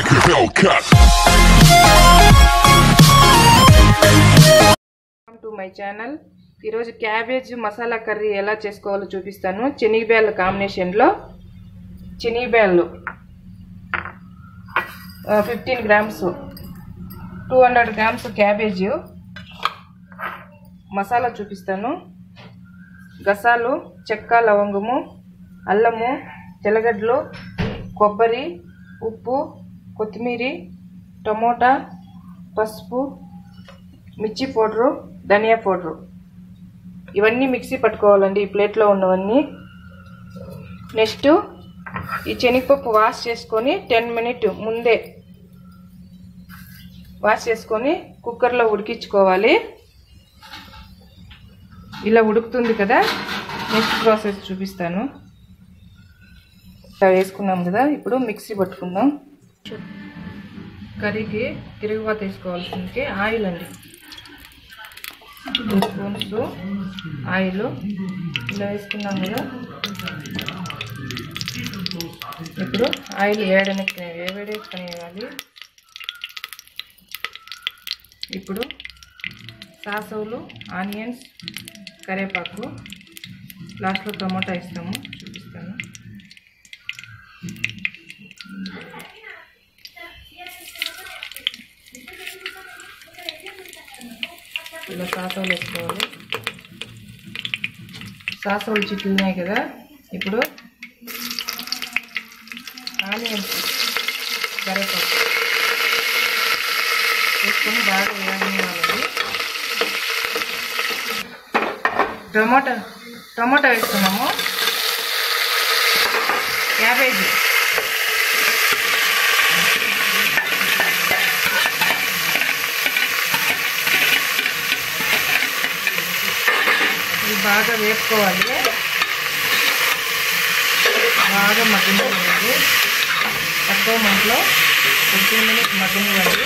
like a Hellcat. Welcome to my channel ఈరోజు cabbage masala curry ఎలా చేసుకోవాలో చూపిస్తాను శనగబేళ్ళ కాంబినేషన్లో శనగబేళ్ళు fifteen grams two hundred grams cabbage masala చూపిస్తాను గసాలు చెక్క లవంగము అల్లము తెల్లగడ్డలు కొబ్బరి ఉప్పు కొత్తిమీర టమోటా పసుపు మిర్చి పౌడరు ధనియా పౌడరు ఇవన్నీ మిక్సీ పట్టుకోవాలండి ఈ ప్లేట్లో ఉన్నవన్నీ నెక్స్ట్ ఈ శనగపప్పు వాష్ చేసుకొని టెన్ మినిట్ ముందే వాష్ చేసుకొని కుక్కర్లో ఉడికించుకోవాలి ఇలా ఉడుకుతుంది కదా నెక్స్ట్ ప్రాసెస్ చూపిస్తాను ఇలా వేసుకున్నాం కదా ఇప్పుడు మిక్సీ పట్టుకుందాం కర్రీకి తిరుగుబాత వేసుకోవాల్సింది ఆయిల్ అండి టూ స్పూన్స్ ఆయిల్ ఇలా వేసుకున్నాం కదా ఇప్పుడు ఆయిల్ వేడనెక్కి వేడెక్కనివ్వాలి ఇప్పుడు సాసవులు ఆనియన్స్ కరివేపాకు లాస్ట్లో టమాటా ఇస్తాము చూపిస్తాను ఇలా సాసవులు వేసుకోవాలి సాసవులు చిట్లున్నాయి కదా ఇప్పుడు ఆనియన్స్ కరివేపాకు వేసుకొని బాగా వేయనివ్వాలండి టమాటా టమాటా వేసుకున్నాము క్యాబేజీ ఇది బాగా వేపుకోవాలి బాగా మగ్గనివ్వండి తక్కువ మంటలో ఫిఫ్టీన్ మినిట్స్ మగ్గనివ్వండి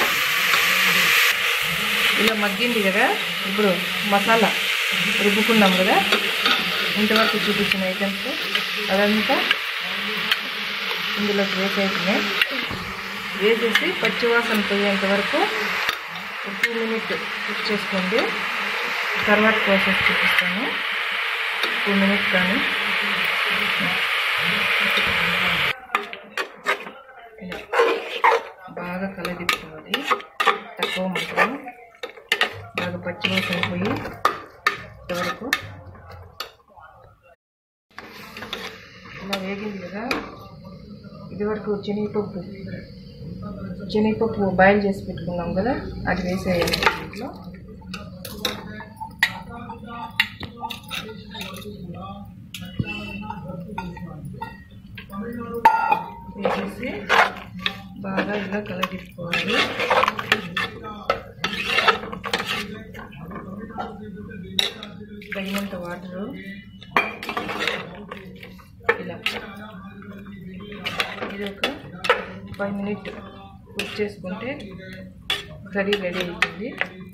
ఇలా మగ్గింది కదా ఇప్పుడు మసాలా రుబ్బుకున్నాం కదా ఇంతవరకు చూపించిన ఐటమ్స్ అదంతా ఇందులోకి వేసేసినాయి వేసేసి పచ్చివాసన పోయేంత వరకు ఒక టూ మినిట్ కుక్ చేసుకోండి తర్వాత ప్రాసెస్ చూపిస్తాను టూ మినిట్స్ కానీ ఇలా బాగా కలదిప్పుకోవాలి తక్కువ మంటలో బాగా పచ్చివాసన పోయి ఇంతవరకు ఇలా వేగింది కదా ఇదివరకు శనగపప్పు శనగపప్పు బాయిల్ చేసి పెట్టుకున్నాం కదా అది వేసేయాలి దీంట్లో వేసేసి బాగా ఇలా కలగిట్టుకోవాలి తగినంత వాటరు ఇలా ఇది ఒక ఫైవ్ మినిట్ కుక్ చేసుకుంటే కర్రీ రెడీ అవుతుంది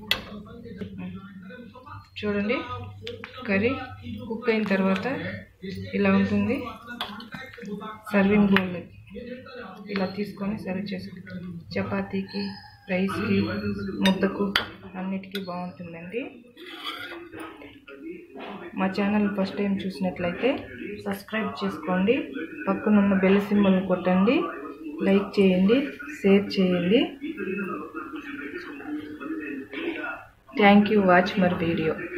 చూడండి కర్రీ కుక్ అయిన తర్వాత ఇలా ఉంటుంది సర్వింగ్ బౌల్ ఇలా తీసుకొని సర్వ్ చేసుకుంటాం చపాతీకి రైస్కి ముద్దకు అన్నిటికీ బాగుంటుందండి మా ఛానల్ ఫస్ట్ టైం చూసినట్లయితే సబ్స్క్రైబ్ చేసుకోండి పక్కనున్న బెల్ సింబల్ని కొట్టండి లైక్ చేయండి షేర్ చేయండి thank you watch more video